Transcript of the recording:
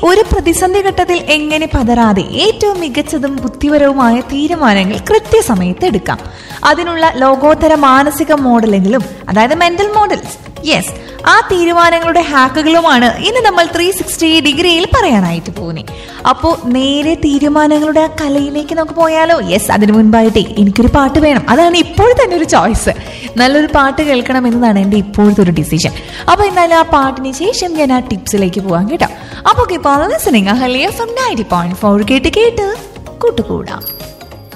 ഒരു പ്രതിസന്ധി ഘട്ടത്തിൽ എങ്ങനെ പതറാതെ ഏറ്റവും മികച്ചതും ബുദ്ധിപരവുമായ തീരുമാനങ്ങൾ കൃത്യസമയത്ത് എടുക്കാം അതിനുള്ള ലോകോത്തര മാനസിക മോഡലെങ്കിലും അതായത് മെന്റൽ മോഡൽസ് യെസ് ആ തീരുമാനങ്ങളുടെ ഹാക്കുകളുമാണ് ഇന്ന് നമ്മൾ ത്രീ സിക്സ്റ്റി ഡിഗ്രിയിൽ പറയാനായിട്ട് പോകുന്നത് അപ്പോൾ നേരെ തീരുമാനങ്ങളുടെ ആ കലയിലേക്ക് നമുക്ക് പോയാലോ യെസ് അതിനു മുൻപായിട്ടേ എനിക്കൊരു പാട്ട് വേണം അതാണ് ഇപ്പോൾ തന്നെ ഒരു ചോയ്സ് നല്ലൊരു പാട്ട് കേൾക്കണം എന്നതാണ് എൻ്റെ ഇപ്പോഴത്തെ ഒരു ഡിസിഷൻ അപ്പോൾ എന്തായാലും ആ പാട്ടിന് ശേഷം ഞാൻ ആ ടിപ്സിലേക്ക് പോകാം കേട്ടോ അപ്പോൾ ഇപ്പോൾ listening Ahalia from ninety point four കേട്ട് കേട്ട് കൂട്ടുകൂടാം